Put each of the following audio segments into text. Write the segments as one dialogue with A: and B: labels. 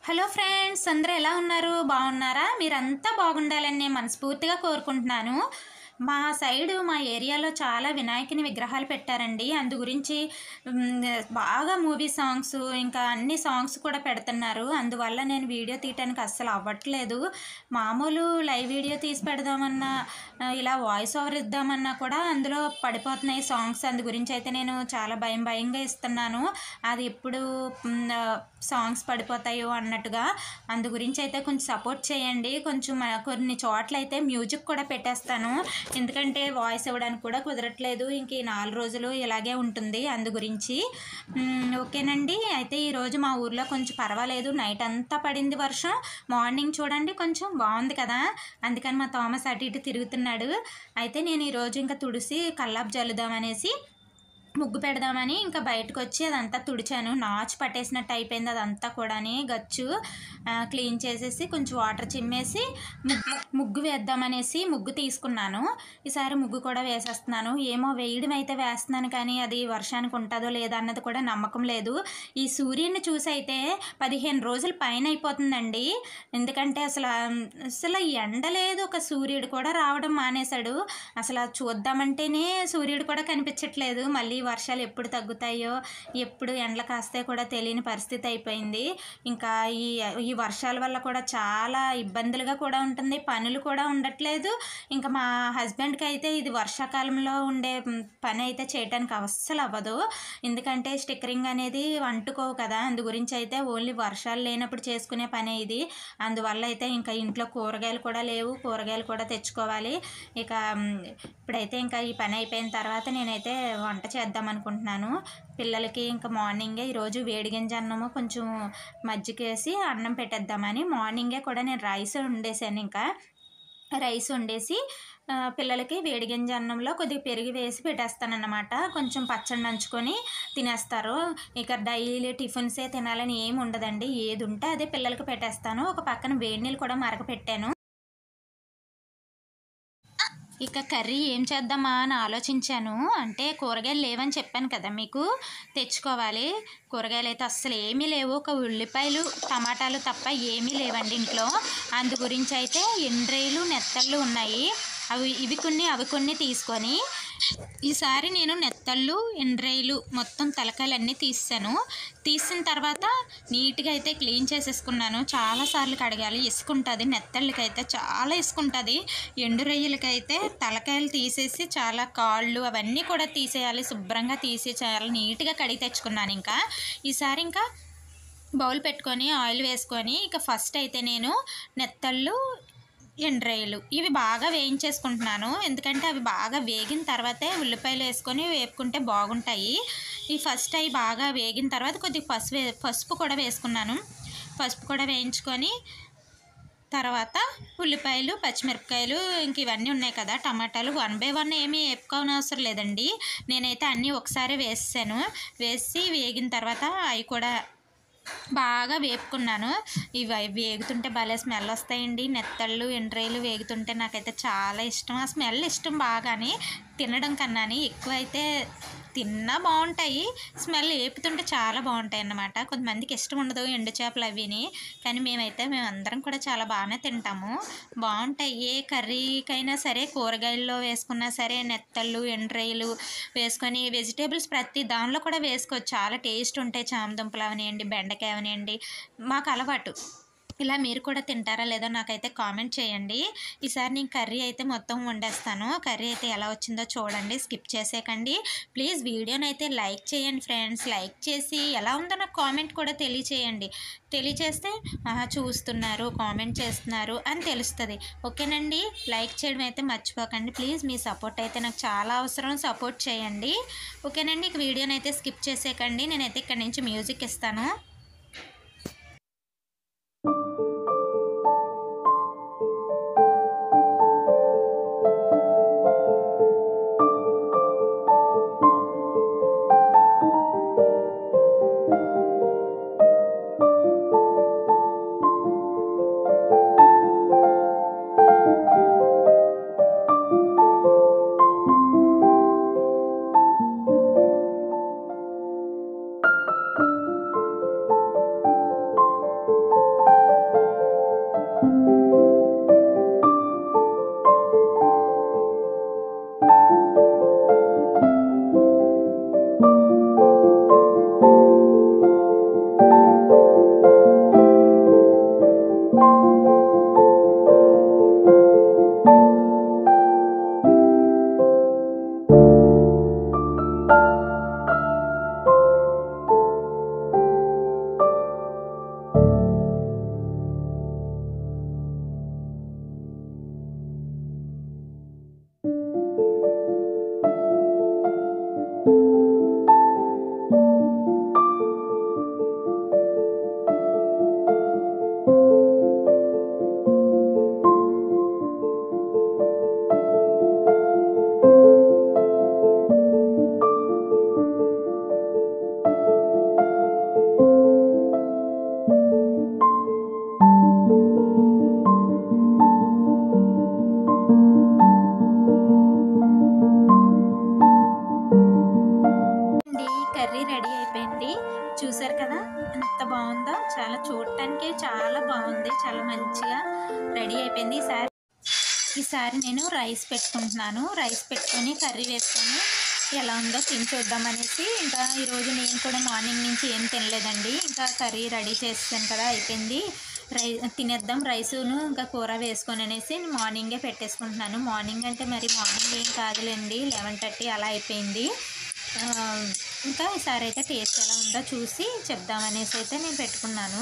A: hello friends అందరూ ఎలా ఉన్నారు బాగున్నారా మీరంతా బాగుండాలని నేను మనస్ఫూర్తిగా కోరుకుంటున్నాను మా సైడు మా ఏరియాలో చాలా వినాయకుని విగ్రహాలు పెట్టారండి అందు గురించి మ్, బాగా మూవీ సాంగ్స్ ఇంకా అన్ని సాంగ్స్ కూడా పెడుతున్నారు అందువల్ల నేను వీడియో తీయటానికి అస్సలు అవ్వట్లేదు మామూలు లైవ్ వీడియో తీసి పెడదామన్నా ఆ, ఇలా వాయిస్ ఓవర్ ఇద్దామన్నా కూడా అందులో పడిపోతున్నాయి సాంగ్స్ అందు గురించి అయితే నేను చాలా భయం భయంగా ఇస్తున్నాను అది ఎప్పుడు మ్, ఆ, సాంగ్స్ పడిపోతాయో అన్నట్టుగా అందు గురించి అయితే కొంచెం సపోర్ట్ చేయండి కొంచెం మ- కొన్ని చోట్ల అయితే మ్యూజిక్ కూడా పెట్టేస్తాను ఎందుకంటే వాయిస్ ఇవ్వడానికి కూడా కుదరట్లేదు ఇంక ఈ నాలుగు రోజులు ఇలాగే ఉంటుంది అందు గురించి మ్, ఓకేనండి అయితే ఈరోజు మా ఊర్లో కొంచెం పర్వాలేదు నైట్ అంతా పడింది వర్షం మార్నింగ్ చూడండి కొంచెం బాగుంది కదా అందుకని మా థామస్ అటు ఇటు తిరుగుతున్నాడు అయితే నేను ఈరోజు ఇంకా తుడిసి కల్లాపు జల్లుదామనేసి ముగ్గు పెడదామని ఇంకా బయటకు వచ్చి అదంతా తుడిచాను నాచు పట్టేసినట్టు అయిపోయింది అదంతా కూడాని గచ్చు ఆ, క్లీన్ చేసేసి కొంచెం వాటర్ చిమ్మేసి ముగ్గు ముగ్గు వేద్దామనేసి ముగ్గు తీసుకున్నాను ఈసారి ముగ్గు కూడా వేసేస్తున్నాను ఏమో వేయడం అయితే వేస్తున్నాను కానీ అది వర్షానికి ఉంటుందో లేదో అన్నది కూడా నమ్మకం లేదు ఈ సూర్యుడిని చూసి అయితే పదిహేను రోజుల పైన అయిపోతుందండి ఎందుకంటే అసలు అసలు ఎండ లేదు ఒక సూర్యుడు కూడా రావడం మానేశాడు అసలు అది చూద్దామంటేనే సూర్యుడు కూడా కనిపించట్లేదు మళ్ళీ వర్షాలు ఎప్పుడు తగ్గుతాయో ఎప్పుడు ఎండలు కాస్తే కూడా తెలియని పరిస్థితి అయిపోయింది ఇంకా ఈ ఈ వర్షాల వల్ల కూడా చాలా ఇబ్బందులుగా కూడా ఉంటుంది పనులు కూడా ఉండట్లేదు ఇంకా మా హస్బెండ్కి అయితే ఇది వర్షాకాలంలో ఉండే మ్, పని అయితే చేయడానికి అస్సలు అవ్వదు ఎందుకంటే స్టిక్కరింగ్ అనేది అంటుకోవు కదా అందు గురించి అయితే ఓన్లీ వర్షాలు లేనప్పుడు చేసుకునే పనే ఇది అందువల్ల అయితే ఇంకా ఇంట్లో కూరగాయలు కూడా లేవు కూరగాయలు కూడా తెచ్చుకోవాలి ఇక మ్, ఇప్పుడైతే ఇంకా ఈ పని అయిపోయిన తర్వాత నేనైతే వంట చేద్దాం అనుకుంటున్నాను పిల్లలకి ఇంకా మార్నింగే ఈరోజు వేడిగింజ అన్నము కొంచెం మజ్జిగ వేసి అన్నం పెట్టేద్దామని మార్నింగే కూడా నేను రైస్ వండేసాను ఇంకా రైస్ వండేసి ఆ, పిల్లలకి వేడిగింజ అన్నంలో కొద్దిగా పెరుగు వేసి పెట్టేస్తానన్నమాట కొంచెం పచ్చడి నంచుకొని తినేస్తారు ఇక డైలీ టిఫిన్సే తినాలని ఏమి ఉండదండి ఏది ఉంటే అదే పిల్లలకి పెట్టేస్తాను ఒక పక్కన వేడి నీళ్ళు కూడా మరక పెట్టాను ఇక కర్రీ ఏం చేద్దామా అని ఆలోచించాను అంటే కూరగాయలు లేవని చెప్పాను కదా మీకు తెచ్చుకోవాలి కూరగాయలు అయితే అస్సలు ఏమీ లేవు ఒక ఉల్లిపాయలు టమాటాలు తప్ప ఏమీ లేవండి ఇంట్లో అందు గురించి అయితే ఎండ్రేలు నెత్తళ్ళు ఉన్నాయి అవి ఇవి కొన్ని అవి కొన్ని తీసుకొని ఈసారి నేను నెత్తళ్ళు ఎండ్రేలు మొత్తం తలకాయలన్నీ తీసాను తీసిన తర్వాత నీట్గా అయితే క్లీన్ చేసేసుకున్నాను చాలాసార్లు కడగాలి ఇసుక ఉంటుంది నెత్తళ్ళకైతే చాలా ఇసుక ఉంటుంది ఎండు రొయ్యలకైతే తలకాయలు తీసేసి చాలా కాళ్ళు అవన్నీ కూడా తీసేయాలి శుభ్రంగా తీసి చాలా నీట్గా కడిగి తెచ్చుకున్నాను ఇంకా ఈసారి ఇంకా బౌల్ పెట్టుకొని ఆయిల్ వేసుకొని ఇక ఫస్ట్ అయితే నేను నెత్తళ్ళు ఎండ్రాయిలు ఇవి బాగా వేయించేసుకుంటున్నాను ఎందుకంటే అవి బాగా వేగిన తర్వాతే ఉల్లిపాయలు వేసుకొని వేపుకుంటే బాగుంటాయి ఈ ఫస్ట్ అవి బాగా వేగిన తర్వాత కొద్దిగా పసుపు వే- పసుపు కూడా వేసుకున్నాను పసుపు కూడా వేయించుకొని తర్వాత ఉల్లిపాయలు పచ్చిమిరపకాయలు ఇంక ఇవన్నీ ఉన్నాయి కదా టమాటాలు వన్ బై వన్ ఏమీ వేపుకోని అవసరం లేదండి నేనైతే అన్నీ ఒకసారి వేసాను వేసి వేగిన తర్వాత అవి కూడా బాగా వేపుకున్నాను ఇవి అవి వేగుతుంటే భలే స్మెల్ వస్తాయండి నెత్తళ్ళు ఎండ్రాయిలు వేగుతుంటే నాకైతే చాలా ఇష్టం ఆ స్మెల్ ఇష్టం బాగానే తినడం కన్నాని ఎక్కువ అయితే తిన్నా బాగుంటాయి స్మెల్ వేపుతుంటే చాలా బాగుంటాయి అన్నమాట కొంతమందికి ఇష్టం ఉండదు ఎండు చేపలు అవిని కానీ మేమైతే మేము అందరం కూడా చాలా బాగానే తింటాము బాగుంటాయి ఏ కర్రీకైనా సరే కూరగాయల్లో వేసుకున్నా సరే నెత్తళ్ళు ఎండ్రాయిలు వేసుకొని వెజిటేబుల్స్ ప్రతి దానిలో కూడా వేసుకోవచ్చు చాలా టేస్ట్ ఉంటాయి చామదుంపలు అవనివ్వండి బెండకాయ అవనివ్వండి మాకు అలవాటు ఇలా మీరు కూడా తింటారా లేదో నాకైతే కామెంట్ చేయండి ఈసారి నేను కర్రీ అయితే మొత్తం వండేస్తాను కర్రీ అయితే ఎలా వచ్చిందో చూడండి స్కిప్ చేసేకండి ప్లీజ్ వీడియోని అయితే లైక్ చేయండి ఫ్రెండ్స్ లైక్ చేసి ఎలా ఉందో నాకు కామెంట్ కూడా తెలియచేయండి తెలియచేస్తే ఆహా చూస్తున్నారు కామెంట్ చేస్తున్నారు అని తెలుస్తుంది ఓకేనండి లైక్ చేయడం అయితే మర్చిపోకండి ప్లీజ్ మీ సపోర్ట్ అయితే నాకు చాలా అవసరం సపోర్ట్ చేయండి ఓకేనండి ఇక వీడియోని అయితే స్కిప్ చేసేకండి నేనైతే ఇక్కడ నుంచి మ్యూజిక్ ఇస్తాను ఉందో చాలా చూడటానికి చాలా బాగుంది చాలా మంచిగా రెడీ అయిపోయింది ఈసారి ఈసారి నేను రైస్ పెట్టుకుంటున్నాను రైస్ పెట్టుకొని కర్రీ వేసుకొని ఎలా ఉందో తిని చూద్దామనేసి ఇంకా ఈరోజు నేను కూడా మార్నింగ్ నుంచి ఏం తినలేదండి ఇంకా కర్రీ రెడీ చేస్తాను కదా అయిపోయింది రై తినేద్దాం రైసును ఇంకా కూర వేసుకొని అనేసి మార్నింగే పెట్టేసుకుంటున్నాను మార్నింగ్ అంటే మరి మార్నింగ్ ఏం కాదులేండి లెవెన్ థర్టీ అలా అయిపోయింది ఆ, ఇంకా ఈసారి అయితే టేస్ట్ ఎలా ఉందో చూసి చెప్దామనేసి అయితే నేను పెట్టుకున్నాను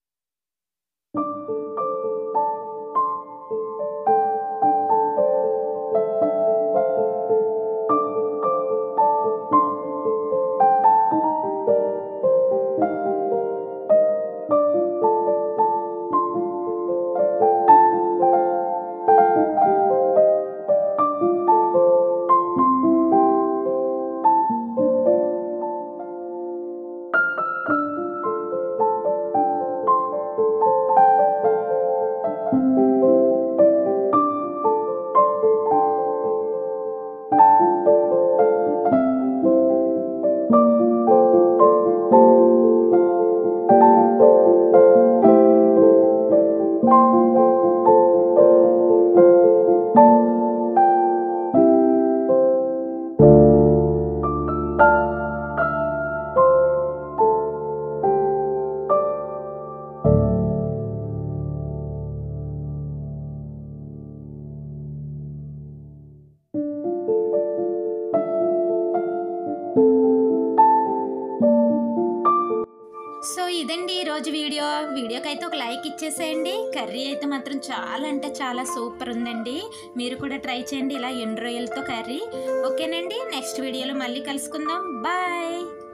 A: సో ఇదండి ఈరోజు వీడియో వీడియోకి అయితే ఒక లైక్ ఇచ్చేసేయండి కర్రీ అయితే మాత్రం చాలా అంటే చాలా సూపర్ ఉందండి మీరు కూడా ట్రై చేయండి ఇలా ఎండు రొయ్యలతో కర్రీ ఓకేనండి నెక్స్ట్ వీడియోలో మళ్ళీ కలుసుకుందాం బాయ్